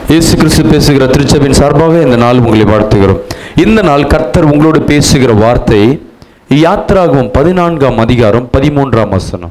இயேசு கிறிஸ்து பேசுகிற திருச்சபையின் சார்பாக இந்த நாள் உங்களை வாழ்த்துகிறோம் இந்த நாள் கர்த்தர் உங்களோடு பேசுகிற வார்த்தை யாத்திராகவும் பதினான்காம் அதிகாரம் பதிமூன்றாம் வசனம்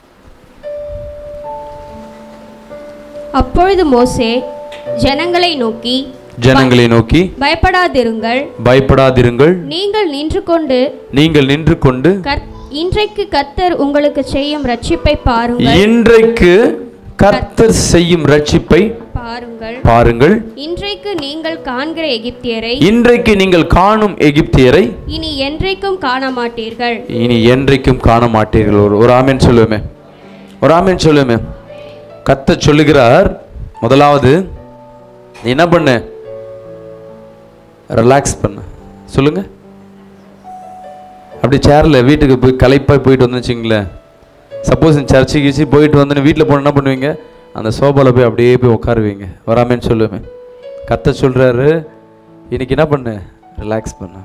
அப்பொழுது மோசே ஜனங்களை நோக்கி ஜனங்களை நோக்கி பயப்படாதிருங்கள் பயப்படாதிருங்கள் நீங்கள் நின்று கொண்டு நீங்கள் நின்று கொண்டு கர்- இன்றைக்கு கர்த்தர் உங்களுக்கு செய்யும் ரட்சிப்பை பாருங்கள் இன்றைக்கு கர்த்தர் செய்யும் ரட்சிப்பை பாருங்கள் பாருங்கள் இன்றைக்கு நீங்கள் காண்கிற எகிப்தியரை இன்றைக்கு நீங்கள் காணும் எகிப்தியரை இனி என்றைக்கும் காண மாட்டீர்கள் இனி என்றைக்கும் காண மாட்டீர்கள் ஒரு ஒரு ஆமேன் சொல்லுவேமே ஒரு ஆமேன் சொல்லுவேமே கத்த சொல்லுகிறார் முதலாவது நீ என்ன பண்ணு ரிலாக்ஸ் பண்ணு சொல்லுங்க அப்படி சேரில் வீட்டுக்கு போய் களைப்பாக போயிட்டு வந்து வச்சுங்களேன் சப்போஸ் சர்ச்சுக்கு கிச்சு போயிட்டு வந்து வீட்டில் போன என்ன பண்ணுவீங்க அந்த சோபாவில் போய் அப்படியே போய் உட்காருவீங்க வராமேன்னு சொல்லுவேன் கத்த சொல்கிறாரு இன்னைக்கு என்ன பண்ணு ரிலாக்ஸ் பண்ணு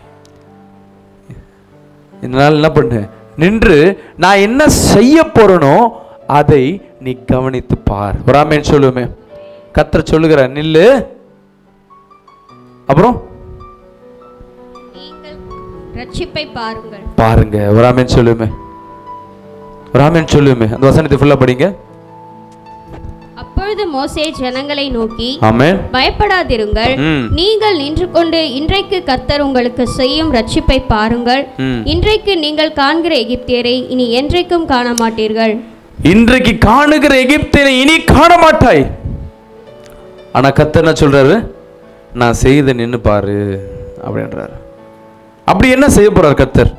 இந்த நாள் என்ன பண்ணு நின்று நான் என்ன செய்ய போறேனோ அதை நீ கவனித்து பார் வராமேன்னு சொல்லுவேமே கத்தர் சொல்லுகிற நில்லு அப்புறம் நீங்கள் ரட்சிப்பை பாருங்கள் பாருங்க வராமேன்னு சொல்லுவேமே வராமேன்னு சொல்லுவேமே அந்த வசனத்தை ஃபுல்லா படிங்க அப்பொழுது மோசே ஜனங்களை நோக்கி ஆமென் பயப்படாதிருங்கள் ம். நீங்கள் நின்று கொண்டு இன்றைக்கு கர்த்தர் உங்களுக்கு செய்யும் ரட்சிப்பை பாருங்கள் ம். இன்றைக்கு நீங்கள் காண்கிற எகிப்தியரை இனி என்றைக்கும் காண மாட்டீர்கள் இன்றைக்கு காணுகிற எகிப்தினை இனி காண மாட்டாய் ஆனா கத்தர் என்ன சொல்றாரு நான் செய்த நின்னு பாரு அப்படின்றாரு அப்படி என்ன செய்ய போறார் கத்தர்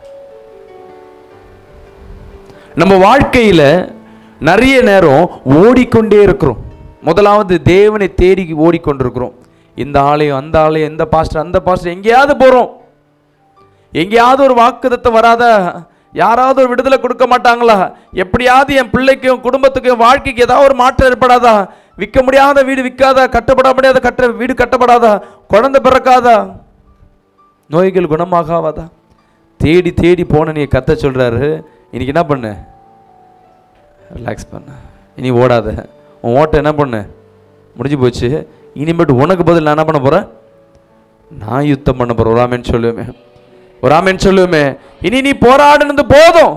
நம்ம வாழ்க்கையில நிறைய நேரம் ஓடிக்கொண்டே இருக்கிறோம் முதலாவது தேவனை தேடி ஓடிக்கொண்டிருக்கிறோம் இந்த ஆலயம் அந்த ஆலயம் இந்த பாஸ்டர் அந்த பாஸ்டர் எங்கேயாவது போறோம் எங்கேயாவது ஒரு வாக்குதத்தம் வராதா யாராவது ஒரு விடுதலை கொடுக்க மாட்டாங்களா எப்படியாவது என் பிள்ளைக்கும் குடும்பத்துக்கும் வாழ்க்கைக்கு ஏதாவது ஒரு மாற்றம் ஏற்படாதா விற்க முடியாத வீடு விற்காதா கட்டப்பட முடியாத கட்ட வீடு கட்டப்படாதா குழந்தை பிறக்காதா நோய்கள் குணமாகாவாதா தேடி தேடி போன நீ கத்த சொல்றாரு இன்னைக்கு என்ன பண்ணு ரிலாக்ஸ் பண்ண இனி ஓடாத உன் ஓட்டம் என்ன பண்ணு முடிஞ்சு போச்சு இனிமேட்டு உனக்கு பதில் நான் என்ன பண்ண போறேன் நான் யுத்தம் பண்ண போறேன் ஒரு ஆமேன்னு சொல்லுவேமே ஒரு ஆமேன்னு சொல்லுவேமே இனி நீ போராடுனது போதும்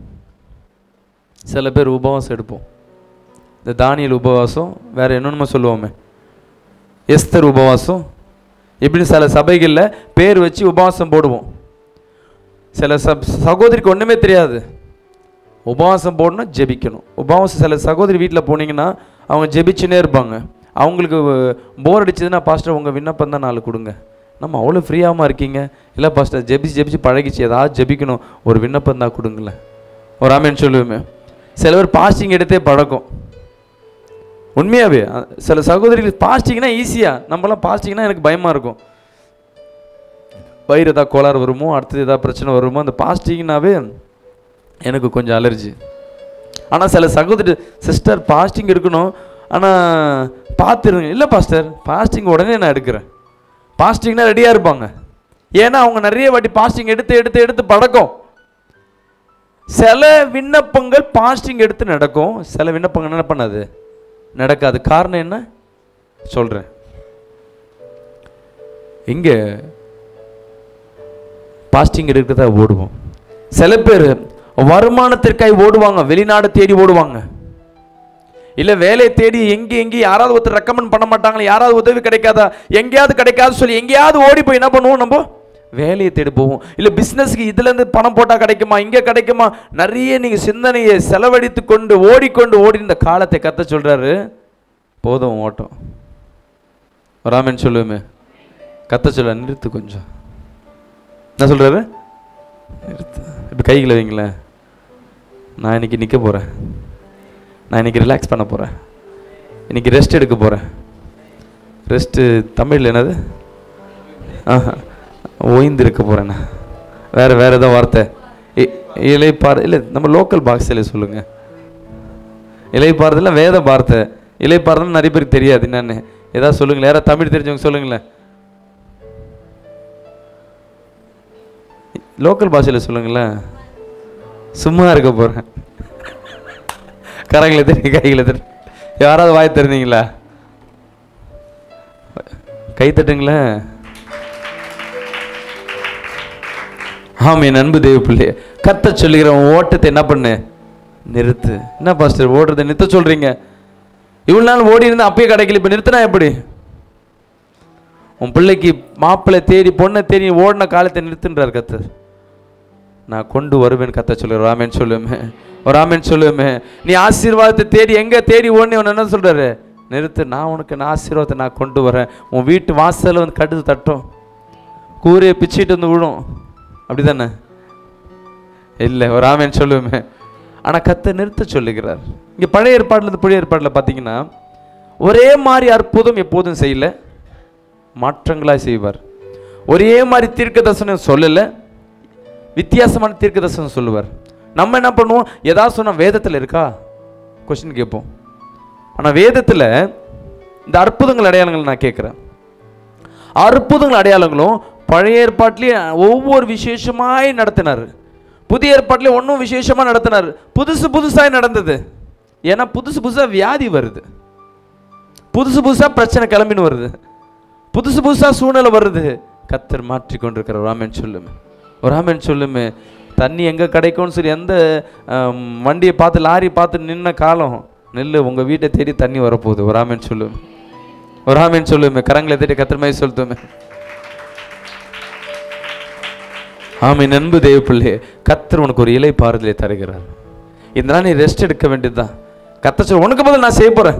சில பேர் உபவாசம் எடுப்போம் இந்த தானியல் உபவாசம் வேற என்னென்னமோ சொல்லுவோமே எஸ்தர் உபவாசம் இப்படி சில சபைகளில் பேர் வச்சு உபவாசம் போடுவோம் சில சப் சகோதரிக்கு ஒன்றுமே தெரியாது உபவாசம் போடணும் ஜெபிக்கணும் உபவாசம் சில சகோதரி வீட்டில் போனீங்கன்னா அவங்க ஜெபிச்சுனே இருப்பாங்க அவங்களுக்கு போர் அடிச்சதுன்னா பாஸ்டர் உங்கள் விண்ணப்பம் தான் நாலு கொடுங்க நம்ம அவ்வளோ ஃப்ரீயாமல் இருக்கீங்க இல்லை பாஸ்டர் ஜெபிச்சு ஜெபிச்சு பழகிச்சு ஏதாவது ஜெபிக்கணும் ஒரு விண்ணப்பம் தான் கொடுங்களேன் ஒரு ஆமேன்னு சொல்லுவேமே சில பேர் பாஸ்டிங் எடுத்தே பழக்கம் உண்மையாகவே அ- சில சகோதரிகள் பாஸ்டிங்னா ஈஸியாக நம்மலாம் பாஸ்டிங்னா எனக்கு பயமாக இருக்கும் வயிறு ஏதாவது கோளாறு வருமோ அடுத்தது ஏதாவது பிரச்சனை வருமோ அந்த பாஸ்டிங்னாவே எனக்கு கொஞ்சம் அலர்ஜி ஆனால் சில சகோதரி சிஸ்டர் பாஸ்டிங் இருக்கணும் ஆனால் பார்த்துருங்க இல்லை பாஸ்டர் பாஸ்டிங் உடனே நான் எடுக்கிறேன் பாஸ்டிங்னா ரெடியாக இருப்பாங்க ஏன்னா அவங்க நிறைய வாட்டி பாஸ்டிங் எடுத்து எடுத்து எடுத்து பழக்கம் சில விண்ணப்பங்கள் பாஸ்டிங் எடுத்து நடக்கும் சில விண்ணப்பங்கள் என்ன பண்ணாது நடக்காது காரணம் என்ன சொல்கிறேன் இங்கே பாஸ்டிங் இருக்கிறதா ஓடுவோம் சில பேர் வருமானத்திற்காய் ஓடுவாங்க வெளிநாடு தேடி ஓடுவாங்க இல்லை வேலையை தேடி எங்கே எங்கே யாராவது ஒருத்தர் ரெக்கமெண்ட் பண்ண மாட்டாங்களா யாராவது உதவி கிடைக்காதா எங்கேயாவது கிடைக்காது சொல்லி எங்கேயாவது ஓடி போய் என்ன பண்ணுவோம் நம்ம வேலையை தேடி போவோம் இல்லை பிஸ்னஸ்க்கு இதுலேருந்து பணம் போட்டால் கிடைக்குமா இங்கே கிடைக்குமா நிறைய நீங்கள் சிந்தனையை செலவழித்து கொண்டு ஓடிக்கொண்டு ஓடி இந்த காலத்தை கத்த சொல்கிறாரு போதும் ஓட்டம் வராமன்னு சொல்லுவேமே கத்த சொல்ல நிறுத்து கொஞ்சம் என்ன சொல்கிறாரு நிறுத்து இப்படி கைகளை வைங்களேன் நான் இன்னைக்கு நிற்க போகிறேன் நான் இன்னைக்கு ரிலாக்ஸ் பண்ண போகிறேன் இன்னைக்கு ரெஸ்ட் எடுக்க போகிறேன் ரெஸ்ட்டு தமிழில் என்னது ஆஹா ஓய்ந்து இருக்க போகிறேன் நான் வேறு வேறு ஏதோ வார்த்தை இ- இலைப்பாறு இல்லை நம்ம லோக்கல் பாக்ஸில் சொல்லுங்கள் இலைப்பாறுதெல்லாம் வேத வார்த்தை இலைப்பாறுதல் நிறைய பேருக்கு தெரியாது என்னன்னு ஏதாவது சொல்லுங்களேன் யாராவது தமிழ் தெரிஞ்சவங்க சொல்லுங்களேன் லோக்கல் பாஷையில் சொல்லுங்களேன் சும்மா இருக்க போகிறேன் கரங்களை தெரியும் கைகளை தெரியும் யாராவது வாய் தெரிஞ்சீங்களா கை தட்டுங்களேன் ஆமே அன்பு தேவ பிள்ளை கத்த சொல்லுகிற உன் ஓட்டத்தை என்ன பண்ணு நிறுத்து என்ன பாஸ்டர் ஓடுறதை நிறுத்த சொல்றீங்க இவ்வளவு நாள் ஓடி இருந்தா அப்பயே கிடைக்கல இப்ப நிறுத்தினா எப்படி உன் பிள்ளைக்கு மாப்பிள்ளை தேடி பொண்ணை தேடி ஓடின காலத்தை நிறுத்துன்றார் கத்தர் நான் கொண்டு வருவேன் கத்த சொல்லுற ராமேன் சொல்லுமே ஒரு ராமேன் சொல்லுமே நீ ஆசீர்வாதத்தை தேடி எங்க தேடி ஓடனே அவன் என்ன சொல்றாரு நிறுத்து நான் உனக்கு நான் ஆசீர்வாதத்தை நான் கொண்டு வரேன் உன் வீட்டு வாசல்ல வந்து கடுத்து தட்டும் கூரையை பிச்சிட்டு வந்து விழும் அப்படிதானே இல்லை ஒரு ஆமேன் சொல்லுவேமே ஆனால் கத்த நிறுத்த சொல்லுகிறார் இங்கே பழைய ஏற்பாடுல இருந்து புதிய ஏற்பாட்டில் பார்த்தீங்கன்னா ஒரே மாதிரி அற்புதம் எப்போதும் செய்யல மாற்றங்களாய் செய்வார் ஒரே மாதிரி தீர்க்க தரிசனம் சொல்லலை வித்தியாசமான தீர்க்க தரிசனம் சொல்லுவார் நம்ம என்ன பண்ணுவோம் ஏதாவது சொன்னால் வேதத்தில் இருக்கா கொஸ்டின் கேட்போம் ஆனால் வேதத்தில் இந்த அற்புதங்கள் அடையாளங்கள் நான் கேட்குறேன் அற்புதங்கள் அடையாளங்களும் பழைய ஏற்பாட்டிலேயே ஒவ்வொரு விசேஷமாய் நடத்தினார் புதிய ஏற்பாட்டிலே ஒன்றும் விசேஷமாக நடத்தினார் புதுசு புதுசாய் நடந்தது ஏன்னா புதுசு புதுசாக வியாதி வருது புதுசு புதுசாக பிரச்சனை கிளம்பின்னு வருது புதுசு புதுசாக சூழ்நிலை வருது கத்தர் மாற்றி கொண்டிருக்கிற ராமன் சொல்லுமே ஒரு ராமன் சொல்லுமே தண்ணி எங்கே கிடைக்கும்னு சொல்லி எந்த ஆம், வண்டியை பார்த்து லாரி பார்த்து நின்ன காலம் நெல்லு உங்கள் வீட்டை தேடி தண்ணி வரப்போகுது ஒரு ராமன் சொல்லுமே ஒரு ராமன் சொல்லுமே கரங்களை தேடி கத்தர் மாதிரி சொல்லுமே ஆமென் அன்பு தேவ பிள்ளையே கத்தர் உனக்கு ஒரு இலை பாறுதலை தருகிறார் இந்த நாள் நீ ரெஸ்ட் எடுக்க வேண்டியதுதான் கத்த சொல்ல உனக்கு பதில் நான் செய்ய போறேன்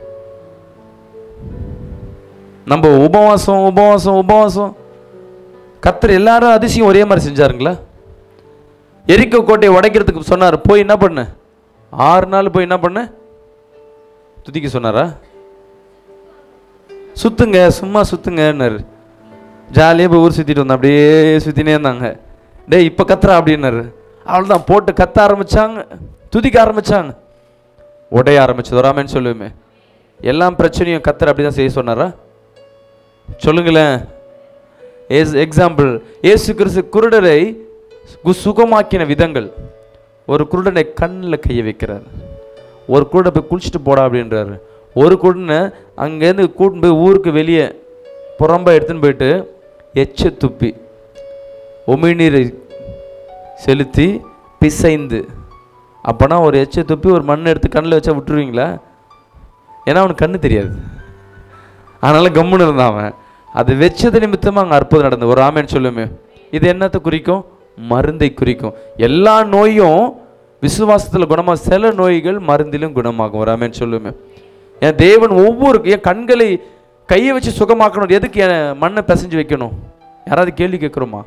நம்ம உபவாசம் உபவாசம் உபவாசம் கத்தர் எல்லாரும் அதிசயம் ஒரே மாதிரி செஞ்சாருங்களா எரிக்கோ கோட்டையை உடைக்கிறதுக்கு சொன்னார் போய் என்ன பண்ண ஆறு நாள் போய் என்ன பண்ண துதிக்க சொன்னாரா சுத்துங்க சும்மா சுத்துங்கன்னாரு ஜாலியாக போய் ஊர் சுற்றிட்டு வந்தோம் அப்படியே சுற்றினே இருந்தாங்க டேய் இப்போ கத்துறா அப்படின்னாரு அவ்வளோதான் போட்டு கத்த ஆரம்பிச்சாங்க துதிக்க ஆரம்பிச்சாங்க உடைய ஆரம்பிச்சது வராமன்னு சொல்லுவேமே எல்லாம் பிரச்சனையும் கத்தர் அப்படி தான் செய்ய சொன்னாரா சொல்லுங்களேன் ஏஸ் எக்ஸாம்பிள் ஏசு கிறிஸ்து குருடரை கு- சுகமாக்கின விதங்கள் ஒரு குருடனை கண்ணில் கையை வைக்கிறார் ஒரு குருடை போய் குளிச்சுட்டு போடா அப்படின்றாரு ஒரு குருடனை அங்கேருந்து கூட்டின்னு போய் ஊருக்கு வெளியே புறம்பா எடுத்துன்னு போயிட்டு எச்ச துப்பி உமிழ்நீரை செலுத்தி பிசைந்து அப்போனா ஒரு எச்ச துப்பி ஒரு மண் எடுத்து கண்ணில் வச்சா விட்டுருவீங்களா ஏன்னா அவனுக்கு கண்ணு தெரியாது அதனால கம்முன்னு இருந்தான் அவன் அது வச்சது நிமித்தமாக அங்கே அற்புதம் நடந்தது ஒரு ஆமேன்னு சொல்லுமே இது என்னத்தை குறிக்கும் மருந்தை குறிக்கும் எல்லா நோயும் விசுவாசத்தில் குணமாக சில நோய்கள் மருந்திலும் குணமாகும் ஒரு ஆமேன்னு சொல்லுமே என் தேவன் ஒவ்வொரு என் கண்களை கையை வச்சு சுகமாக்கணும் எதுக்கு என் மண்ணை பிசைஞ்சு வைக்கணும் யாராவது கேள்வி கேட்குறோமா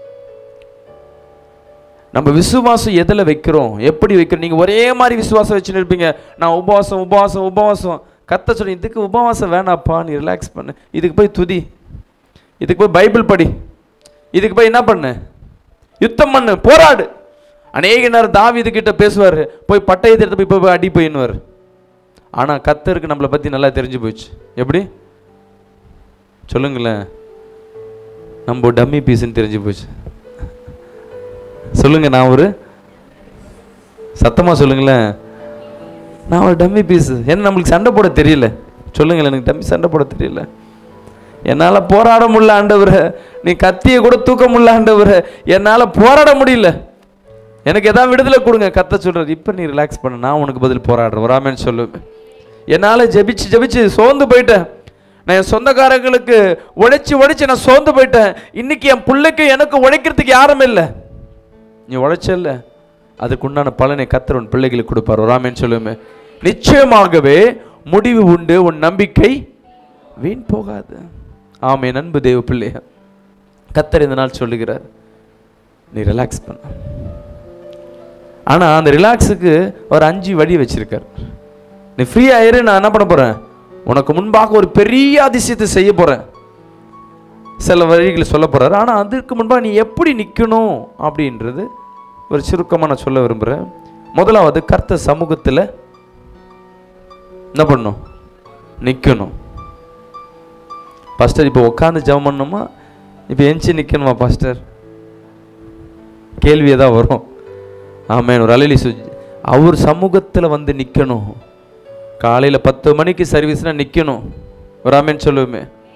நம்ம விசுவாசம் எதில் வைக்கிறோம் எப்படி வைக்கிறோம் நீங்கள் ஒரே மாதிரி விசுவாசம் வச்சுன்னு இருப்பீங்க நான் உபவாசம் உபவாசம் உபவாசம் கத்த சொல்லி இதுக்கு உபவாசம் வேணாப்பா நீ ரிலாக்ஸ் பண்ணு இதுக்கு போய் துதி இதுக்கு போய் பைபிள் படி இதுக்கு போய் என்ன பண்ணு யுத்தம் பண்ணு போராடு அநேக நேரம் தாவீது கிட்ட பேசுவார் போய் பட்டயத்தை எடுத்து போய் போய் அடி போயின்னுவார் ஆனால் கத்தருக்கு நம்மளை பற்றி நல்லா தெரிஞ்சு போச்சு எப்படி சொல்லுங்களேன் நம்ம டம்மி பீஸ்ன்னு தெரிஞ்சு போச்சு சொல்லுங்க நான் ஒரு சத்தமா சொல்லுங்களேன் நான் ஒரு டம்மி பீஸ் என்ன நம்மளுக்கு சண்டை போட தெரியல சொல்லுங்களேன் எனக்கு டம்மி சண்டை போட தெரியல என்னால் போராட முடியல ஆண்டவரே நீ கத்தியை கூட தூக்க முடியல ஆண்டவரே என்னால் போராட முடியல எனக்கு எதாவது விடுதலை கொடுங்க கத்த சொல்றது இப்போ நீ ரிலாக்ஸ் பண்ணு நான் உனக்கு பதில் போராடுறேன் வராமேன்னு சொல்லுவேன் என்னால் ஜெபிச்சு ஜெபிச்சு சோர்ந்து போயிட்டேன் நான் என் சொந்தக்காரங்களுக்கு உழைச்சி உழைச்சி நான் சோர்ந்து போயிட்டேன் இன்னைக்கு என் பிள்ளைக்கு எனக்கு உழைக்கிறதுக்கு யாரும் இல்லை நீ உழைச்சல்ல அதுக்கு உண்டான பலனை கத்தர் உன் பிள்ளைகளுக்கு கொடுப்பார் வராமேன்னு சொல்லுமே நிச்சயமாகவே முடிவு உண்டு உன் நம்பிக்கை வீண் போகாது ஆமே நண்பு தேவ பிள்ளைய கத்தர் இந்த நாள் சொல்லுகிறார் நீ ரிலாக்ஸ் பண்ண ஆனா அந்த ரிலாக்ஸுக்கு ஒரு அஞ்சு வழி வச்சிருக்கார் நீ ஃப்ரீ ஆயிரு நான் என்ன பண்ண போறேன் உனக்கு முன்பாக ஒரு பெரிய அதிசயத்தை செய்ய போறேன் சில வழிகளை சொல்ல போறாரு ஆனா அதுக்கு முன்பாக நீ எப்படி நிக்கணும் அப்படின்றது ஒரு சுருக்கமாக நான் சொல்ல விரும்புகிறேன் முதலாவது கர்த்த சமூகத்தில் என்ன பண்ணணும் நிற்கணும் பாஸ்டர் இப்போ உட்காந்து ஜெபம் பண்ணணுமா இப்போ எஞ்சி நிற்கணுமா பாஸ்டர் கேள்வி தான் வரும் ஆமேன் ஒரு அலையிலி சுஜ் அவர் சமூகத்தில் வந்து நிற்கணும் காலையில் பத்து மணிக்கு சர்வீஸ்னால் நிற்கணும் ஒரு ஆமேன் சொல்லுவோமே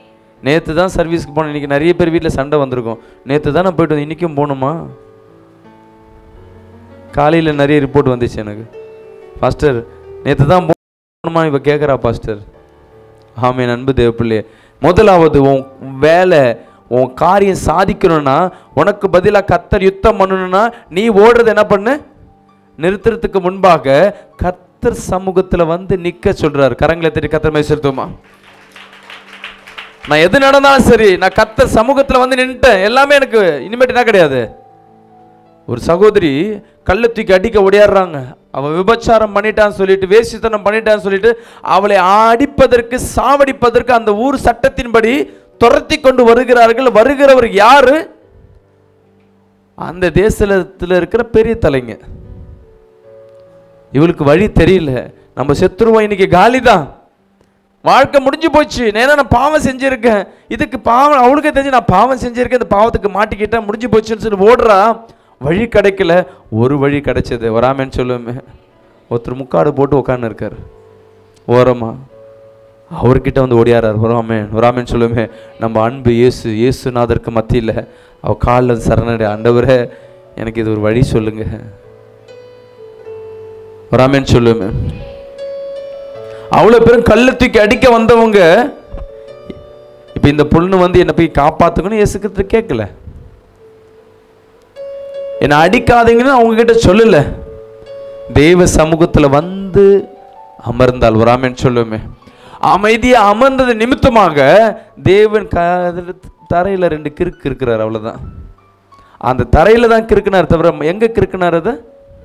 நேற்று தான் சர்வீஸ்க்கு போனேன் இன்றைக்கி நிறைய பேர் வீட்டில் சண்டை வந்திருக்கும் நேற்று தான் நான் போயிட்டு வந்தேன் இன்றைக்கும் போகணுமா காலையில் நிறைய ரிப்போர்ட் வந்துச்சு எனக்கு பாஸ்டர் நேற்று தான் போகணுமா இப்போ கேட்குறா பாஸ்டர் ஆமே அன்பு தேவப்பிள்ளை முதலாவது உன் வேலை உன் காரியம் சாதிக்கணும்னா உனக்கு பதிலாக கத்தர் யுத்தம் பண்ணணும்னா நீ ஓடுறது என்ன பண்ணு நிறுத்துறதுக்கு முன்பாக கத்தர் சமூகத்தில் வந்து நிற்க சொல்றாரு கரங்களை தட்டி கத்தர் மேல் செலுத்துமா நான் எது நடந்தாலும் சரி நான் கத்தர் சமூகத்தில் வந்து நின்றுட்டேன் எல்லாமே எனக்கு இனிமேட்டு என்ன கிடையாது ஒரு சகோதரி கல்லை தூக்கி அடிக்க ஓடியாடுறாங்க அவன் விபச்சாரம் பண்ணிட்டான்னு சொல்லிட்டு வேசித்தனம் பண்ணிட்டான்னு சொல்லிட்டு அவளை அடிப்பதற்கு சாவடிப்பதற்கு அந்த ஊர் சட்டத்தின்படி துரத்தி கொண்டு வருகிறார்கள் வருகிறவர் யாரு அந்த தேசத்தில் இருக்கிற பெரிய தலைங்க இவளுக்கு வழி தெரியல நம்ம செத்துருவோம் இன்னைக்கு காலி தான் வாழ்க்கை முடிஞ்சு போச்சு நேரா நான் பாவம் செஞ்சிருக்கேன் இதுக்கு பாவம் அவளுக்கே தெரிஞ்சு நான் பாவம் செஞ்சிருக்கேன் இந்த பாவத்துக்கு மாட்டிக்கிட்டேன் முடிஞ்சு போச்சுன்னு சொல்லி ஓடுறா வழி கிடைக்கல ஒரு வழி கிடைச்சது வராமேன்னு சொல்லுவேன் ஒருத்தர் முக்காடு போட்டு உட்காந்து இருக்காரு ஓரமா அவர்கிட்ட வந்து ஓடியாரார் வராமேன் வராமேன்னு சொல்லுமே நம்ம அன்பு இயேசு இயேசுநாதருக்கு மத்தியில் அவ காலில் சரணடை ஆண்டவரே எனக்கு இது ஒரு வழி சொல்லுங்க வராமேன்னு சொல்லுமே அவ்வளோ பேரும் கல்லை தூக்கி அடிக்க வந்தவங்க இப்போ இந்த பொண்ணு வந்து என்னை போய் காப்பாத்துக்கணும் இயேசுக்கு கேட்கல என்னை அடிக்காதீங்கன்னு அவங்க கிட்ட சொல்லல தெய்வ சமூகத்துல வந்து அமர்ந்தால் வராமேன்னு சொல்லுமே அமைதியா அமர்ந்தது நிமித்தமாக தேவன் க- தரையில ரெண்டு கிறுக்கு இருக்கிறார் அவ்வளவுதான் அந்த தரையில தான் கிறுக்குனார் தவிர எங்க கிறுக்குனார் அது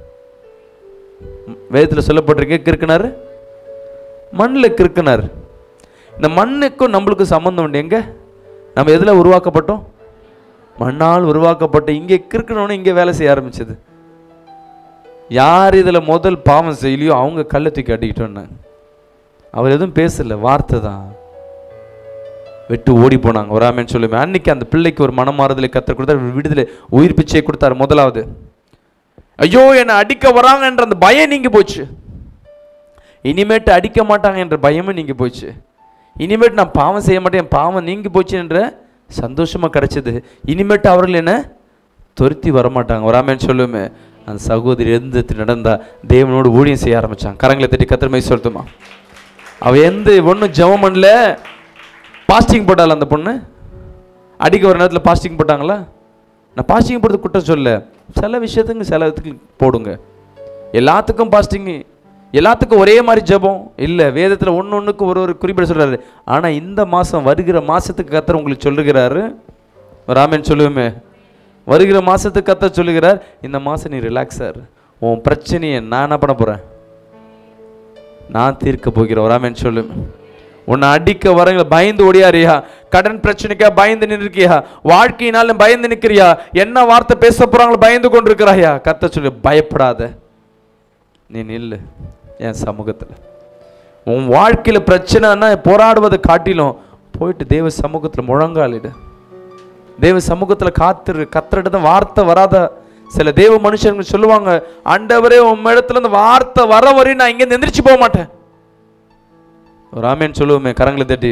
வேதத்துல சொல்லப்பட்டிருக்க கிறுக்குனாரு மண்ணில் கிறுக்குனார் இந்த மண்ணுக்கும் நம்மளுக்கும் சம்மந்தம் உண்டு எங்க நம்ம எதில் உருவாக்கப்பட்டோம் மண்ணால் உருவாக்கப்பட்ட இங்கே கிறுக்கணும்னு இங்கே வேலை செய்ய ஆரம்பிச்சது யார் இதில் முதல் பாவம் செய்யலையோ அவங்க கல்லை தூக்கி அடிக்கிட்டோன்னு அவர் எதுவும் பேசல வார்த்தை தான் விட்டு ஓடி போனாங்க வராமேன்னு சொல்லுவேன் அன்னைக்கு அந்த பிள்ளைக்கு ஒரு மனமாறுதலை கற்றுக் கொடுத்தார் விடுதலை உயிர் பிச்சை கொடுத்தார் முதலாவது ஐயோ என்னை அடிக்க வராங்கன்ற அந்த பயம் நீங்கி போச்சு இனிமேட்டு அடிக்க மாட்டாங்க என்ற பயமும் நீங்கி போச்சு இனிமேட்டு நான் பாவம் செய்ய மாட்டேன் என் பாவம் நீங்கி போச்சு என்ற சந்தோஷமா கிடைச்சது இனிமேட்டு அவர்கள் என்ன துரத்தி வரமாட்டாங்க வராமேன்னு சொல்லுமே அந்த சகோதரி எந்த நடந்தா தேவனோடு ஊழியம் செய்ய ஆரம்பிச்சாங்க கரங்களை தட்டி கத்திரமை சொல்லுமா அவ எந்த ஒன்றும் ஜெபம் பண்ணல பாஸ்டிங் போட்டாள் அந்த பொண்ணு அடிக்க ஒரு நேரத்தில் பாஸ்டிங் போட்டாங்களா நான் பாஸ்டிங் போடுறது குற்றம் சொல்ல சில விஷயத்துக்கு சில இதுக்கு போடுங்க எல்லாத்துக்கும் பாஸ்டிங் எல்லாத்துக்கும் ஒரே மாதிரி ஜெபம் இல்லை வேதத்தில் ஒன்று ஒன்றுக்கு ஒரு ஒரு குறிப்பிட சொல்கிறாரு ஆனால் இந்த மாதம் வருகிற மாதத்துக்கு கத்தர் உங்களுக்கு சொல்லுகிறாரு ராமன் சொல்லுவோமே வருகிற மாதத்துக்கு கத்தர் சொல்லுகிறார் இந்த மாதம் நீ ரிலாக்ஸார் உன் பிரச்சனையை நான் என்ன பண்ண போகிறேன் நான் தீர்க்க போகிறேன் ராமன் சொல்லு உன்னை அடிக்க வரங்க பயந்து ஓடியாரியா கடன் பிரச்சனைக்கா பயந்து நின்றுக்கியா வாழ்க்கையினால பயந்து நிற்கிறியா என்ன வார்த்தை பேச போறாங்களோ பயந்து கொண்டிருக்கிறாயா கத்த சொல்லு பயப்படாத நீ நில்லு என் சமூகத்தில் உன் வாழ்க்கையில பிரச்சனைன்னா போராடுவதை காட்டிலும் போயிட்டு தேவ சமூகத்தில் முழங்காலிடு தேவ சமூகத்தில் காத்துரு கத்துறது வார்த்தை வராத சில தேவ மனுஷங்க சொல்லுவாங்க ஆண்டவரே உன் இடத்துல இந்த வார்த்தை வர வரையும் நான் இங்கே எந்திரிச்சு போக மாட்டேன் ஒரு ஆமேன்னு சொல்லுவோமே கரங்களை தட்டி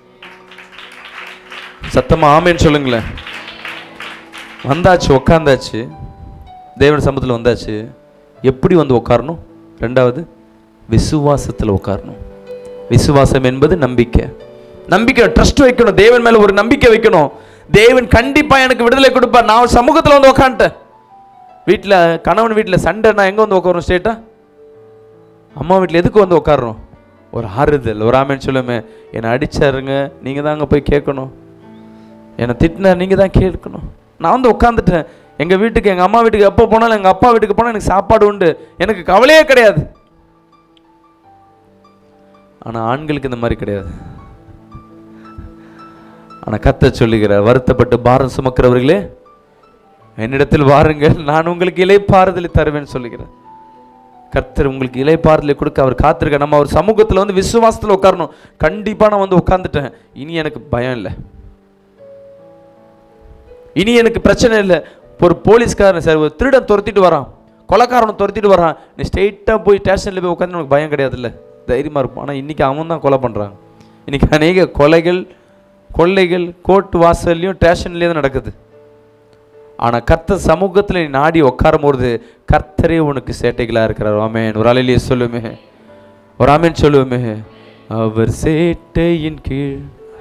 சத்தமா ஆமேன்னு சொல்லுங்களேன் வந்தாச்சு உக்காந்தாச்சு தேவன் சமூகத்தில் வந்தாச்சு எப்படி வந்து உட்காரணும் ரெண்டாவது விசுவாசத்தில் உட்காரணும் விசுவாசம் என்பது நம்பிக்கை நம்பிக்கை ட்ரஸ்ட் வைக்கணும் தேவன் மேல ஒரு நம்பிக்கை வைக்கணும் தேவன் கண்டிப்பா எனக்கு விடுதலை கொடுப்பார் நான் சமூகத்தில் வந்து உட்காந்துட்டேன் வீட்டில் கணவன் வீட்டில் சண்டை நான் எங்கே வந்து உட்காரோம் ஸ்டேட்டா அம்மா வீட்டில் எதுக்கு வந்து உட்காடுறோம் ஒரு ஆறுதல் ஒரு ஆமேன்னு சொல்லுமே என்னை அடிச்சாருங்க நீங்கள் தான் அங்கே போய் கேட்கணும் என்னை திட்டினா நீங்கள் தான் கேட்கணும் நான் வந்து உட்காந்துட்டேன் எங்கள் வீட்டுக்கு எங்கள் அம்மா வீட்டுக்கு எப்போ போனாலும் எங்கள் அப்பா வீட்டுக்கு போனால் எனக்கு சாப்பாடு உண்டு எனக்கு கவலையே கிடையாது ஆனால் ஆண்களுக்கு இந்த மாதிரி கிடையாது ஆனால் கத்த சொல்லுகிறார் வருத்தப்பட்டு பாரம் சுமக்கிறவர்களே என்னிடத்தில் வாருங்கள் நான் உங்களுக்கு இலைப்பாறுதலை தருவேன் சொல்லுகிறேன் கர்த்தர் உங்களுக்கு இலைப்பாறுதலை கொடுக்க அவர் காத்திருக்க நம்ம அவர் சமூகத்தில் வந்து விசுவாசத்தில் உட்காரணும் கண்டிப்பாக நான் வந்து உட்காந்துட்டேன் இனி எனக்கு பயம் இல்லை இனி எனக்கு பிரச்சனை இல்லை ஒரு போலீஸ்காரன் சார் ஒரு திருடன் துரத்திட்டு வரான் கொலைக்காரனை துரத்திட்டு வரான் நீ ஸ்ட்ரெயிட்டாக போய் ஸ்டேஷனில் போய் உட்காந்து உனக்கு பயம் கிடையாதுல்ல தைரியமாக இருக்கும் ஆனால் இன்றைக்கி அவன் தான் கொலை பண்ணுறாங்க இன்றைக்கி அநேக கொலைகள் கொள்ளைகள் கோர்ட் வாசல்லையும் ஸ்டேஷன்லேயும் தான் நடக்குது ஆனா கர்த்தர் சமூகத்துல நீ நாடி உட்காரும் பொழுது கர்த்தரே உனக்கு சேட்டைகளா இருக்கிறார் ஆமென் ஒரு அலையிலேயே சொல்லுமே ஒரு ஆமென் சொல்லுவோமே அவர் சேட்டையின் கீழ்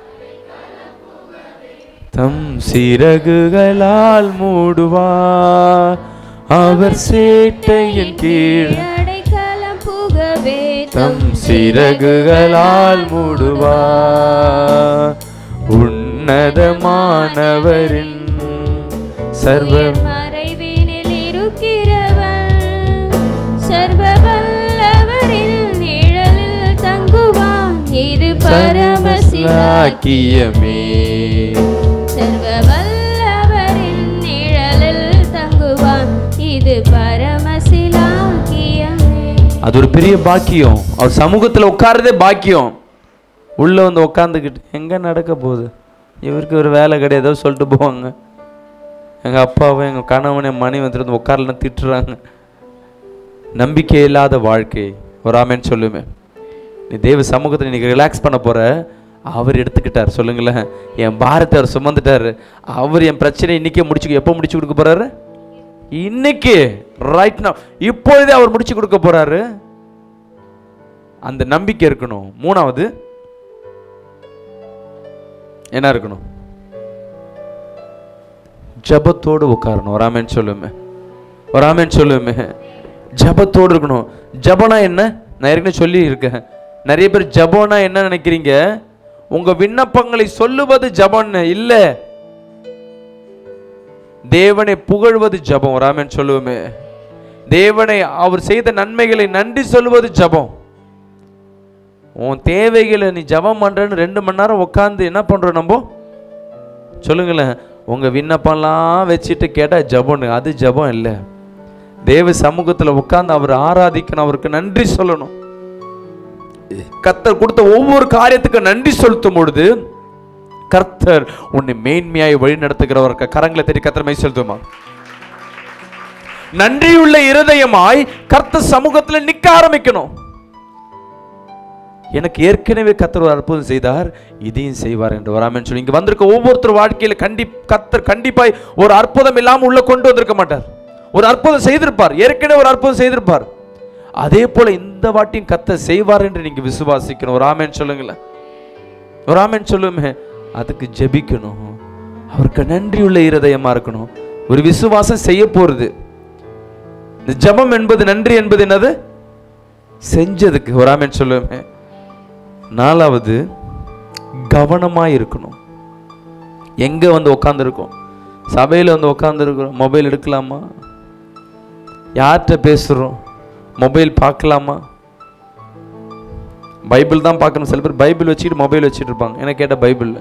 தம் சிறகுகளால் மூடுவார் அவர் சேட்டையின் கீழ் அடைக்கலம் புகவே தம் சிறகுகளால் மூடுவார் உன்னதமானவரின் சர்வ மறைவினில் இருக்கிறவன் சர்வ வல்லவரின் நிழலில் தங்குவான் இது பரமசிலாக்கி சிலாக்கியமே சர்வ வல்லவரின் நிழலில் தங்குவான் இது பரமசிலாக்கியமே அது ஒரு பெரிய பாக்கியம் அவர் சமூகத்துல உட்கார்றதே பாக்கியம் உள்ள வந்து உட்காந்துக்கிட்டு எங்க நடக்க போகுது இவருக்கு ஒரு வேலை கிடையாது ஏதோ சொல்லிட்டு போவாங்க எங்க அப்பாவும் எங்க கணவன் என் மனைவி வந்துட்டு உட்காரலாம் திட்டுறாங்க நம்பிக்கை இல்லாத வாழ்க்கை ஒரு ஆமேன்னு சொல்லுமே நீ தேவ சமூகத்தில் இன்னைக்கு ரிலாக்ஸ் பண்ண போற அவர் எடுத்துக்கிட்டார் சொல்லுங்களேன் என் பாரத்தை அவர் சுமந்துட்டாரு அவர் என் பிரச்சனை இன்னைக்கே முடிச்சு எப்போ முடிச்சு கொடுக்க போறாரு இன்னைக்கு ரைட் now இப்பொழுதே அவர் முடிச்சு கொடுக்க போறாரு அந்த நம்பிக்கை இருக்கணும் மூணாவது என்ன இருக்கணும் ஜபத்தோடு உட்காரணும் ஒரு ஆமேன்னு சொல்லுமே ஒரு ஆமேன்னு சொல்லுமே ஜபத்தோடு இருக்கணும் ஜபனா என்ன நான் ஏற்கனவே சொல்லி இருக்கேன் நிறைய பேர் ஜபம்னா என்ன நினைக்கிறீங்க உங்க விண்ணப்பங்களை சொல்லுவது ஜபம்னு இல்லை தேவனை புகழ்வது ஜபம் ஒரு ஆமேன்னு சொல்லுவோமே தேவனை அவர் செய்த நன்மைகளை நன்றி சொல்வது ஜபம் உன் தேவைகளை நீ ஜபம் பண்றேன்னு ரெண்டு மணி நேரம் உட்காந்து என்ன பண்றோம் நம்ம சொல்லுங்களேன் உங்க விண்ணப்பம்லாம் வச்சுட்டு கேட்டா ஜபம்னு அது ஜபம் இல்லை தேவ சமூகத்துல உட்கார்ந்து அவர் ஆராதிக்கணும் அவருக்கு நன்றி சொல்லணும் கர்த்தர் கொடுத்த ஒவ்வொரு காரியத்துக்கும் நன்றி செலுத்தும் பொழுது கர்த்தர் உன்னை மேன்மையாய் வழி நடத்துகிறவருக்கு கரங்களை தேடி கர்த்தர் மெய் செலுத்துமா நன்றியுள்ள இருதயமாய் கர்த்தர் சமூகத்துல நிக்க ஆரம்பிக்கணும் எனக்கு ஏற்கனவே கர்த்தர் ஒரு அற்புதம் செய்தார் இதையும் செய்வார் என்று வராமன்னு சொல்லி இங்க வந்திருக்க ஒவ்வொருத்தர் வாழ்க்கையில கண்டி கர்த்தர் கண்டிப்பாய் ஒரு அற்புதம் இல்லாம உள்ள கொண்டு வந்திருக்க மாட்டார் ஒரு அற்புதம் செய்திருப்பார் ஏற்கனவே ஒரு அற்புதம் செய்திருப்பார் அதே போல இந்த வாட்டியும் கர்த்தர் செய்வார் என்று நீங்க விசுவாசிக்கணும் ஒரு ஆமேன்னு சொல்லுங்களேன் ஒரு ஆமேன்னு சொல்லுமே அதுக்கு ஜெபிக்கணும் அவருக்கு நன்றியுள்ள இருதயமா இருக்கணும் ஒரு விசுவாசம் செய்ய போறது இந்த ஜெபம் என்பது நன்றி என்பது என்னது செஞ்சதுக்கு ஒரு ஆமேன்னு சொல்லுவேன் நாலாவது கவனமாக இருக்கணும் எங்கே வந்து உட்காந்துருக்கோம் சபையில் வந்து உட்காந்துருக்குறோம் மொபைல் எடுக்கலாமா யார்கிட்ட பேசுகிறோம் மொபைல் பார்க்கலாமா பைபிள் தான் பார்க்கணும் சில பேர் பைபிள் வச்சுக்கிட்டு மொபைல் வச்சுட்டு இருப்பாங்க எனக்கு கேட்ட பைபிளில்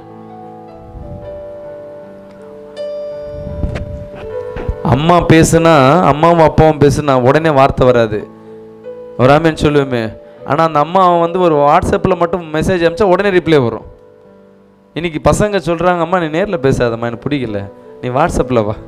அம்மா பேசுனா அம்மாவும் அப்பாவும் பேசுனா உடனே வார்த்தை வராது வராமேன்னு சொல்லுவேமே ஆனால் அந்த அம்மா வந்து ஒரு வாட்ஸ்அப்பில் மட்டும் மெசேஜ் அனுப்பிச்சா உடனே ரிப்ளை வரும் இன்னைக்கு பசங்க சொல்கிறாங்க அம்மா நீ நேரில் பேசாதம்மா எனக்கு பிடிக்கல நீ வாட்ஸ்அப்பில் வா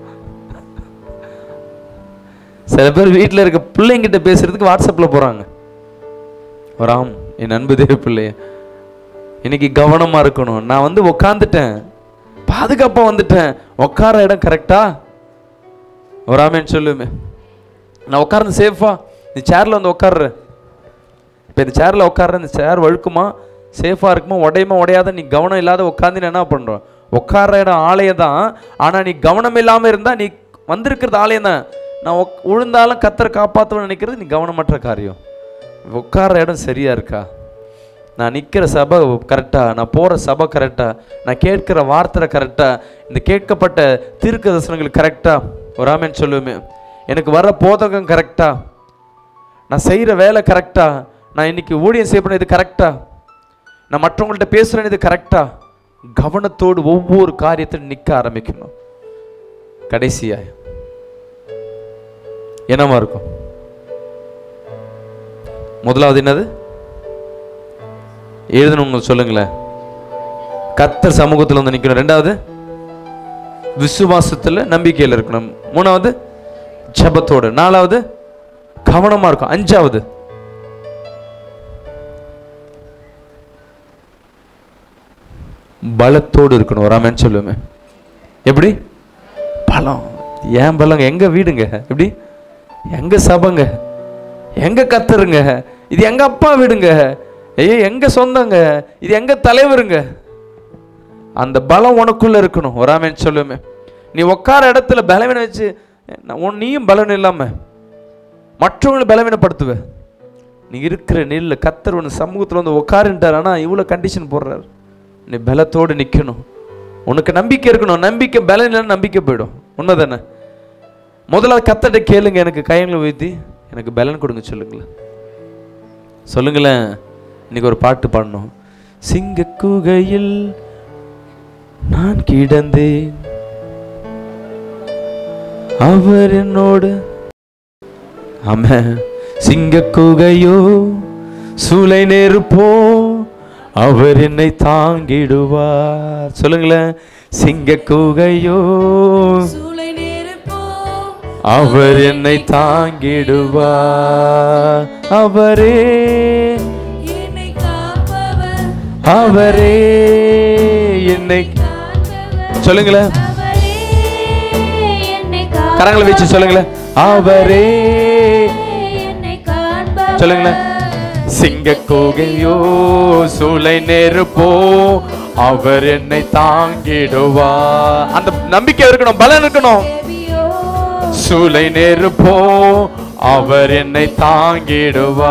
சில பேர் வீட்டில் இருக்க பிள்ளைங்கிட்ட பேசுறதுக்கு வாட்ஸ்அப்பில் போகிறாங்க ராம் என் அன்பு தேவ பிள்ளைய இன்னைக்கு கவனமாக இருக்கணும் நான் வந்து உக்காந்துட்டேன் பாதுகாப்பாக வந்துட்டேன் உட்கார இடம் கரெக்டா ஒரு ஆமேன்னு சொல்லுமே நான் உட்கார்ந்து சேஃபா நீ சேரில் வந்து உட்கார்ற இப்போ இந்த சேரில் உட்கார்ற இந்த சேர் வழுக்குமா சேஃபாக இருக்குமா உடையுமா உடையாத நீ கவனம் இல்லாத உட்காந்து நீ என்ன பண்ணுறோம் உட்கார்ற இடம் ஆலயம் தான் ஆனால் நீ கவனம் இல்லாமல் இருந்தால் நீ வந்திருக்கிறது ஆலயம் தான் நான் உக்- விழுந்தாலும் கத்தரை காப்பாற்றுவேன்னு நினைக்கிறது நீ கவனமற்ற காரியம் உட்கார்ற இடம் சரியா இருக்கா நான் நிற்கிற சபை கரெக்டாக நான் போகிற சபை கரெக்டாக நான் கேட்கிற வார்த்தை கரெக்டாக இந்த கேட்கப்பட்ட தீர்க்க தரிசனங்கள் கரெக்டாக ஒரு ஆமேன்னு சொல்லுவேமே எனக்கு வர போதகம் கரெக்டாக நான் செய்கிற வேலை கரெக்டாக நான் இன்னைக்கு ஊழியம் செய்யப்பட இது கரெக்டாக நான் மற்றவங்கள்ட்ட பேசுகிறேன் இது கரெக்டாக கவனத்தோடு ஒவ்வொரு காரியத்திலும் நிற்க ஆரம்பிக்கணும் கடைசியாக என்னமா இருக்கும் முதலாவது என்னது எழுதணுங்க சொல்லுங்களேன் கத்தர் சமூகத்தில் வந்து நிற்கணும் ரெண்டாவது விசுவாசத்தில் நம்பிக்கையில் இருக்கணும் மூணாவது ஜபத்தோடு நாலாவது கவனமா இருக்கும் அஞ்சாவது பலத்தோடு இருக்கணும் ஒரு ஆமென் சொல்லுமே எப்படி பலம் ஏன் பலங்க எங்க வீடுங்க எப்படி எங்க சபைங்க எங்க கத்தருங்க இது எங்க அப்பா வீடுங்க ஐயோ எங்க சொந்தங்க இது எங்க தலைவருங்க அந்த பலம் உனக்குள்ள இருக்கணும் ஒரு ஆமென் சொல்லுமே நீ உட்கார இடத்துல பலவீனம் வச்சு நான் உன் நீயும் பலவீனம் இல்லாம மற்றவங்களை பலவீனப்படுத்துவ நீ இருக்கிற நெல்ல கத்தர் உன் சமூகத்தில் வந்து உட்காருன்ட்டார் ஆனால் இவ்வளோ கண்டிஷன் போடுறாரு நீ பலத்தோடு நிற்கணும் உனக்கு நம்பிக்கை இருக்கணும் நம்பிக்கை பலம் இல்லைன்னு நம்பிக்கை போயிடும் உண்மைதானே முதல்ல கத்தட்ட கேளுங்க எனக்கு கையங்களை ஊற்றி எனக்கு பலன் கொடுங்க சொல்லுங்களேன் சொல்லுங்களேன் இன்னைக்கு ஒரு பாட்டு பாடணும் சிங்க குகையில் நான் கிடந்தேன் அவர் என்னோடு ஆமே சிங்க குகையோ சூளை நெருப்போ அவர் என்னை தாங்கிடுவார் சொல்லுங்களேன் சிங்க குகையோ சூளை நெருப்போ அவர் என்னை தாங்கிடுவார் அவரே என்னை காப்பவர் அவரே என்னை சொல்லுங்களேன் அவரே என்னை கரங்களை வச்சு சொல்லுங்களேன் அவரே என்னை காண்பவர் சொல்லுங்களேன் சிங்க கோகையோ சூளை நெருப்போ அவர் என்னை தாங்கிடுவா அந்த நம்பிக்கை இருக்கணும் பலன் இருக்கணும் தேவியோ சூளை நெருப்போ அவர் என்னை தாங்கிடுவா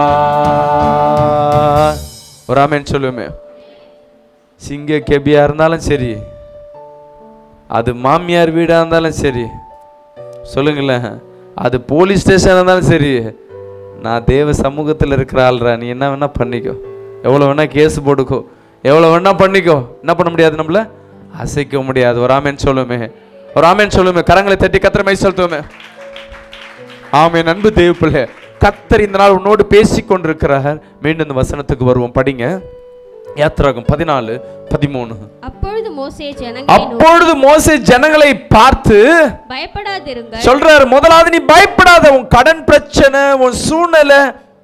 ஒரு ஆமேன் சொல்லுமே சிங்க கெபியா இருந்தாலும் சரி அது மாமியார் வீடா இருந்தாலும் சரி சொல்லுங்களேன் அது போலீஸ் ஸ்டேஷன் இருந்தாலும் சரி நான் தேவ சமூகத்தில் இருக்கிற ஆள்றா நீ என்ன வேணா பண்ணிக்கோ எவ்வளோ வேணா கேஸ் போட்டுக்கோ எவ்வளோ வேணா பண்ணிக்கோ என்ன பண்ண முடியாது நம்மள அசைக்க முடியாது ஒரு ஆமேன் சொல்லுமே ஒரு ஆமேன் சொல்லுமே கரங்களை தட்டி கத்திரமை செலுத்துவோமே ஆமென் அன்பு தேவ பிள்ளை கத்தர் இந்த நாள் உன்னோடு பேசிக் கொண்டிருக்கிறார் மீண்டும் இந்த வசனத்துக்கு வருவோம் படிங்க யாத்திராகும் பதினாலு பதிமூணு அப்பொழுது மோசே ஜனங்களை நோக்கி, அப்பொழுது மோசே ஜனங்களை பார்த்து பயப்படாதிருங்கள் சொல்றாரு முதலாவது நீ பயப்படாத உன் கடன் பிரச்சனை உன் சூழ்நிலை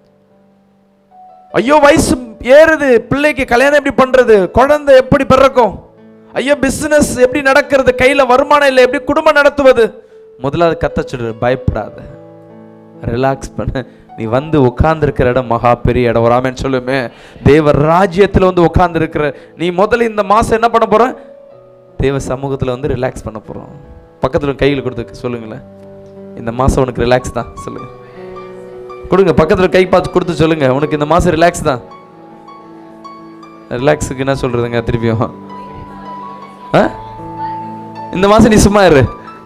ஐயோ வயசு ஏறுது பிள்ளைக்கு கல்யாணம் எப்படி பண்றது குழந்தை எப்படி பிறக்கும் ஐயோ பிசினஸ் எப்படி நடக்கிறது கையில வருமானம் இல்லை எப்படி குடும்பம் நடத்துவது முதலாவது கத்த சொல்றாரு பயப்படாத ரிலாக்ஸ் பண்ண நீ வந்து உட்கார்ந்துருக்கிற இடம் மகா பெரிய இடம் ஒரு ஆமென் சொல்லுமே தேவ ராஜ்யத்தில் வந்து உட்கார்ந்துருக்கிற நீ முதல்ல இந்த மாசம் என்ன பண்ண போற தேவ சமூகத்தில் வந்து ரிலாக்ஸ் பண்ண போறோம் பக்கத்தில் கையில் கொடுத்து சொல்லுங்களேன் இந்த மாசம் உனக்கு ரிலாக்ஸ் தான் சொல்லுங்க கொடுங்க பக்கத்தில் கை பார்த்து கொடுத்து சொல்லுங்க உனக்கு இந்த மாசம் ரிலாக்ஸ் தான் ரிலாக்ஸுக்கு என்ன சொல்றதுங்க திருப்பியும் ஆ? இந்த மாசம் நீ சும்மா இரு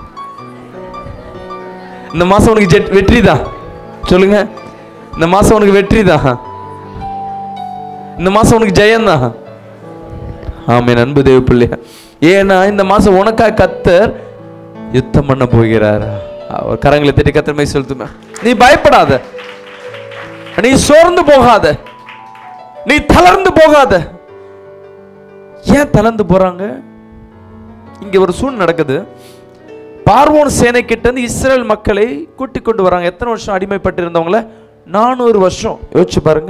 இந்த மாசம் உனக்கு ஜெட் வெற்றி தான் சொல்லுங்க இந்த மாசம் உனக்கு வெற்றி தான் இந்த மாசம் உனக்கு ஜெயம் தான் ஆமென் அன்பு தேவ பிள்ளையா ஏன்னா இந்த மாசம் உனக்கா கத்தர் யுத்தம் பண்ண போகிறார் அவர் கரங்களை தட்டி கத்தர் மாதிரி செலுத்துமே நீ பயப்படாத நீ சோர்ந்து போகாத நீ தளர்ந்து போகாத ஏன் தளர்ந்து போறாங்க இங்க ஒரு சூழ்நிலை நடக்குது பார்வோன் சேனை கிட்ட இருந்து இஸ்ரேல் மக்களை கூட்டி கொண்டு வராங்க எத்தனை வருஷம் அடிமைப்பட்டு இருந்தவங்கள நானூறு வருஷம் யோசிச்சு பாருங்க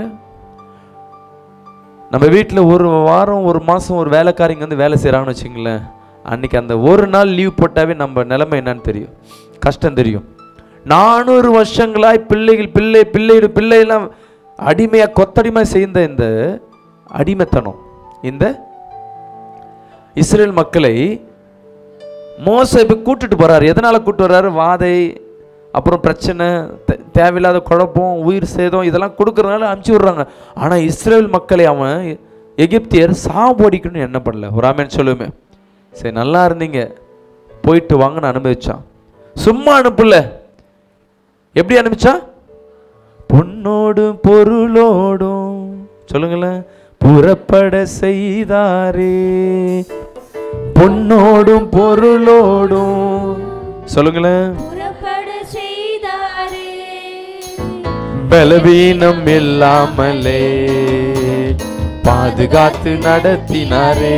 நம்ம வீட்டில் ஒரு வாரம் ஒரு மாதம் ஒரு வேலைக்காரிங்க வந்து வேலை செய்கிறாங்கன்னு வச்சுங்களேன் அன்னைக்கு அந்த ஒரு நாள் லீவ் போட்டாவே நம்ம நிலைமை என்னன்னு தெரியும் கஷ்டம் தெரியும் நானூறு வருஷங்களாய் பிள்ளைகள் பிள்ளை பிள்ளையோட பிள்ளையெல்லாம் அடிமையாக கொத்தடிமை செய்த இந்த அடிமைத்தனம் இந்த இஸ்ரேல் மக்களை மோச இப்போ கூட்டிட்டு போறாரு எதனால கூட்டு வர்றாரு வாதை அப்புறம் பிரச்சனை தே- தேவையில்லாத குழப்பம் உயிர் சேதம் இதெல்லாம் கொடுக்கறதுனால அனுப்பிச்சி விடுறாங்க ஆனா இஸ்ரேல் மக்களை அவன் எகிப்தியர் சாவடிக்கணும்னு என்ன பண்ணல ஒரு ஆமேன் சொல்லுமே சரி நல்லா இருந்தீங்க போயிட்டு வாங்கன்னு அனுபவிச்சான் சும்மா அனுப்பல எப்படி அனுப்பிச்சான் பொன்னோடும் பொருளோடும் சொல்லுங்களேன் புறப்பட செய்தாரே பொன்னோடும் பொருளோடும் சொல்லுங்களேன் புறப்பட செய்தாரே பலவீனம் இல்லாமலே பாதுகாத்து நடத்தினாரே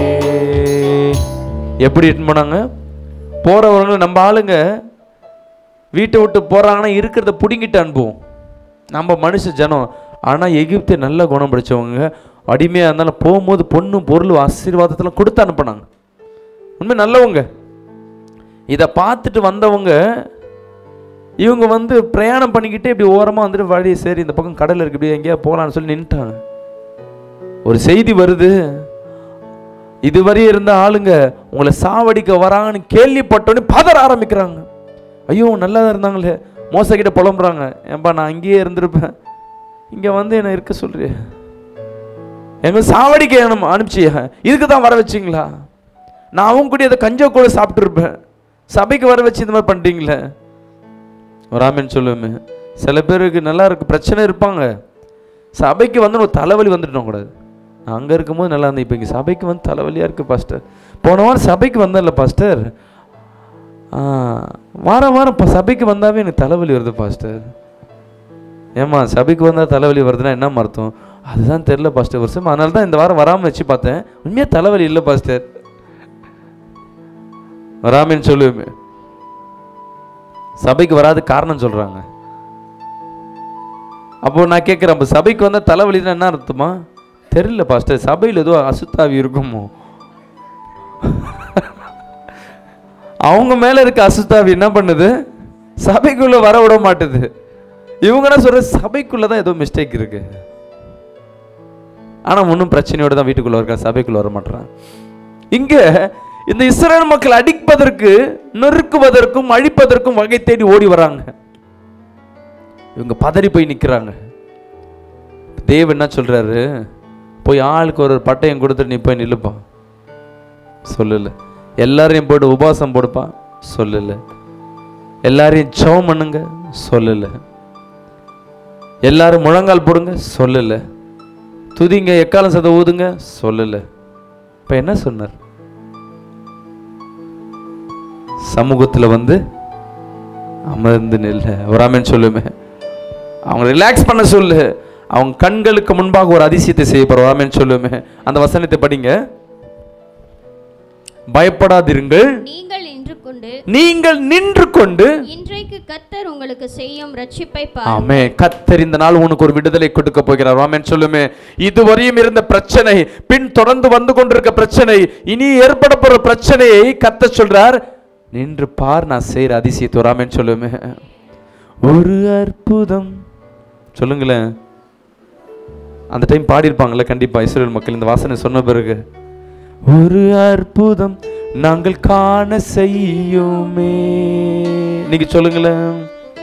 எப்படி இட்டுன்னு போனாங்க போறவங்க நம்ம ஆளுங்க வீட்டை விட்டு போறாங்கன்னா இருக்கிறத பிடுங்கிட்டு அனுப்புவோம் நம்ம மனுஷ ஜனம் ஆனா எகிப்து நல்ல குணம் படிச்சவங்க அடிமையாக இருந்தாலும் போகும்போது பொண்ணு பொருள் ஆசீர்வாதத்தில் கொடுத்து அனுப்புனாங்க உண்மை நல்லவங்க இதை பார்த்துட்டு வந்தவங்க இவங்க வந்து பிரயாணம் பண்ணிக்கிட்டே இப்படி ஓரமாக வந்துட்டு வழி சரி இந்த பக்கம் கடல் இருக்கு இப்படி எங்கேயா போகலான்னு சொல்லி நின்ட்டாங்க ஒரு செய்தி வருது இதுவரை இருந்த ஆளுங்க உங்களை சாவடிக்க வராங்கன்னு கேள்விப்பட்டோன்னே பதற ஆரம்பிக்கிறாங்க ஐயோ நல்லா தான் இருந்தாங்களே மோசக்கிட்ட புலம்புறாங்க ஏன்பா நான் அங்கேயே இருந்திருப்பேன் இங்கே வந்து என்னை இருக்க சொல்றிய எங்க சாவடிக்க அனு அனுப்பிச்சிய இதுக்கு தான் வர வச்சிங்களா நான் அவங்க கூட அதை கஞ்ச கூட சாப்பிட்டுருப்பேன் சபைக்கு வர வச்சு இந்த மாதிரி பண்ணுறீங்களே ராமன் சொல்லுவேமே சில பேருக்கு நல்லா இருக்கு பிரச்சனை இருப்பாங்க சபைக்கு வந்து ஒரு தலைவலி வந்துட்டோம் கூடாது நான் அங்கே இருக்கும்போது நல்லா இருந்தேன் இப்போ இங்கே சபைக்கு வந்து தலைவலியாக இருக்குது பாஸ்டர் போன வாரம் சபைக்கு வந்தேன்ல பாஸ்டர் ஆ, வாரம் வாரம் இப்போ சபைக்கு வந்தாவே எனக்கு தலைவலி வருது பாஸ்டர் ஏம்மா சபைக்கு வந்தால் தலைவலி வருதுன்னா என்ன அர்த்தம் அதுதான் தெரில பாஸ்டர் வருஷம் அதனால தான் இந்த வாரம் வராமல் வச்சு பார்த்தேன் உண்மையாக தலைவலி இல்லை பாஸ்டர் வராமன்னு சொல்லுவேமே சபைக்கு வராது காரணம் சொல்கிறாங்க அப்போ நான் கேட்குறேன் அப்போ சபைக்கு வந்தால் தலைவலின்னா என்ன அர்த்தமா தெரியல பாஸ்டர் சபையில் ஏதோ அசுத்தாவி இருக்குமோ அவங்க மேல இருக்க அசுத்தாவி என்ன பண்ணுது சபைக்குள்ள வர விட மாட்டுது இவங்க என்ன சொல்ற சபைக்குள்ள தான் ஏதோ மிஸ்டேக் இருக்கு ஆனா ஒன்றும் பிரச்சனையோட தான் வீட்டுக்குள்ள இருக்கா சபைக்குள்ள வர மாட்டான் இங்க இந்த இஸ்ரேல் மக்கள் அடிப்பதற்கு நொறுக்குவதற்கும் அழிப்பதற்கும் வகை தேடி ஓடி வராங்க இவங்க பதறி போய் நிக்கிறாங்க தேவன் என்ன சொல்றாரு போய் ஆளுக்கு ஒரு பட்டயம் கொடுத்துட்டு நீ போய் நில்லுப்பா சொல்லல எல்லாரையும் போட்டு உபவாசம் போடுப்பா சொல்லல எல்லாரையும் சவம் பண்ணுங்க சொல்லல எல்லாரும் முழங்கால் போடுங்க சொல்லல துதிங்க எக்காலம் சத ஊதுங்க சொல்லல இப்ப என்ன சொன்னார் சமூகத்துல வந்து அமர்ந்து நில்ல ஒரு ஆமென் சொல்லுமே அவங்க ரிலாக்ஸ் பண்ண சொல்லு அவங்க கண்களுக்கு முன்பாக ஒரு அதிசயத்தை செய்ய போற ஆமென் சொல்லுமே அந்த வசனத்தை படிங்க பயப்படாதிருங்கள் நீங்கள் நின்று கொண்டு நீங்கள் நின்று கொண்டு இன்றைக்கு கர்த்தர் உங்களுக்கு செய்யும் ரட்சிப்பை பாருங்கள் ஆமே கத்தர் இந்த நாள் உனக்கு ஒரு விடுதலை கொடுக்க போகிறார் ஆமென் சொல்லுமே இதுவரையும் இருந்த பிரச்சனை பின் தொடர்ந்து வந்து கொண்டிருக்க பிரச்சனை இனி ஏற்பட போற பிரச்சனையை கத்த சொல்றார் நின்று பார் நான் செய்யற அதிசயத்தை ஒரு ஆமென் சொல்லுமே ஒரு அற்புதம் சொல்லுங்களேன் அந்த டைம் பாடியிருப்பாங்கல்ல கண்டிப்பா இஸ்ரேல் மக்கள் இந்த வாசனை சொன்ன பிறகு ஒரு அற்புதம் நாங்கள் காண செய்யுமே நீங்க சொல்லுங்களேன்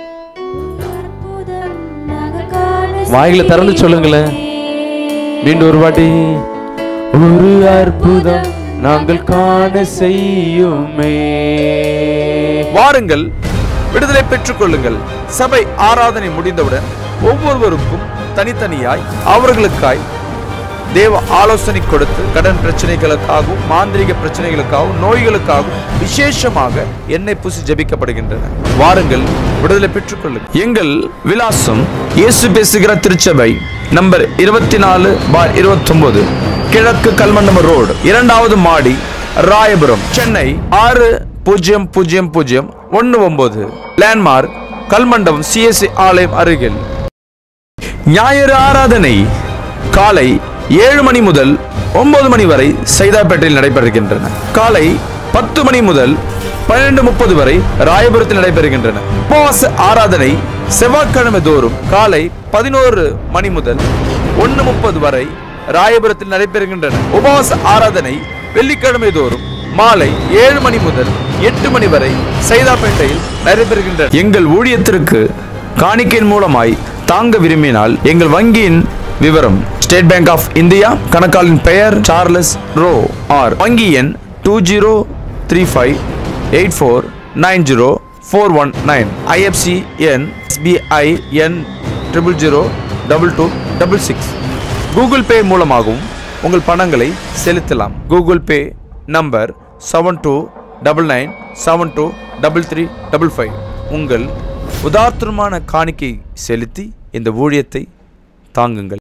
வாயில திறந்து சொல்லுங்களேன் மீண்டும் ஒரு வாட்டி ஒரு அற்புதம் நாங்கள் காண செய்யுமே வாருங்கள் விடுதலை பெற்றுக் கொள்ளுங்கள் சபை ஆராதனை முடிந்தவுடன் ஒவ்வொருவருக்கும் தனித்தனியாய் அவர்களுக்காய் தேவ ஆலோசனை கொடுத்து கடன் பிரச்சனைகளுக்காகவும் மாந்திரிக பிரச்சனைகளுக்காகவும் நோய்களுக்காகவும் விசேஷமாக எண்ணெய் பூசி ஜெபிக்கப்படுகின்றன வாருங்கள் விடுதலை பெற்றுக்கொள்ளுங்கள் எங்கள் விலாசம் இயேசு பேசுகிற திருச்சபை நம்பர் இருபத்தி நாலு பார் இருபத்தொன்பது கிழக்கு கல்மண்டம ரோடு இரண்டாவது மாடி ராயபுரம் சென்னை ஆறு பூஜ்ஜியம் பூஜ்ஜியம் பூஜ்ஜியம் ஒன்று ஒன்பது லேண்ட்மார்க் கல்மண்டபம் சிஎஸ்சி ஆலயம் அருகில் ஞாயிறு ஆராதனை காலை ஏழு மணி முதல் ஒன்பது மணி வரை சைதாப்பேட்டையில் நடைபெறுகின்றன காலை பத்து மணி முதல் பன்னிரண்டு முப்பது வரை ராயபுரத்தில் நடைபெறுகின்றன உபவாச ஆராதனை செவ்வாய்க்கிழமை தோறும் காலை பதினோரு மணி முதல் ஒன்று முப்பது வரை ராயபுரத்தில் நடைபெறுகின்றன உபவாச ஆராதனை வெள்ளிக்கிழமை தோறும் மாலை ஏழு மணி முதல் எட்டு மணி வரை சைதாப்பேட்டையில் நடைபெறுகின்றன எங்கள் ஊழியத்திற்கு காணிக்கையின் மூலமாய் தாங்க விரும்பினால் எங்கள் வங்கியின் விவரம் ஸ்டேட் பேங்க் ஆஃப் இந்தியா கணக்காளின் பெயர் சார்லஸ் ரோ ஆர் வங்கி எண் two zero three five eight four nine zero four one nine IFC எண் எஸ்பிஐ எண் triple zero double two double six Google Pay மூலமாகவும் உங்கள் பணங்களை செலுத்தலாம் Google Pay number seven two double nine seven two double three double five உங்கள் உதார்த்தமான காணிக்கை செலுத்தி இந்த ஊழியத்தை தாங்குங்கள்